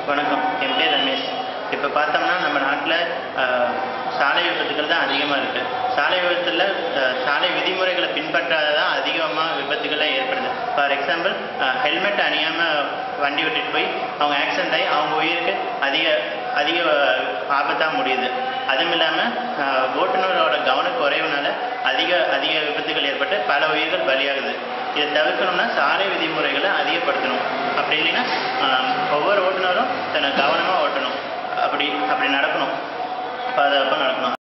வணக்கம் என் பேர் ரமேஷ் இப்போ பார்த்தோம்னா நம்ம நாட்டில் சாலை விபத்துகள் தான் அதிகமாக இருக்குது சாலை விபத்தில் சாலை விதிமுறைகளை பின்பற்றாத தான் அதிகமாக விபத்துகளே ஏற்படுது ஃபார் எக்ஸாம்பிள் ஹெல்மெட் அணியாமல் வண்டி ஓட்டிட்டு போய் அவங்க ஆக்சிடென்ட் ஆகி அவங்க உயிருக்கு அதிக அதிக ஆபத்தாக முடியுது அதுவும் இல்லாமல் ஓட்டுநரோட கவன குறைவுனால அதிக அதிக விபத்துகள் ஏற்பட்டு பல உயிர்கள் பலியாகுது இதை தவிர்க்கணும்னா சாலை விதிமுறைகளை அதிகப்படுத்தணும் அப்படி இல்லைன்னா ஆஹ், ஒவ்வொரு ஓட்டுநரும் தன்னை கவனமாக ஓட்டணும் அப்படி அப்படி நடக்கணும் பாதுகாப்பாக நடக்கணும்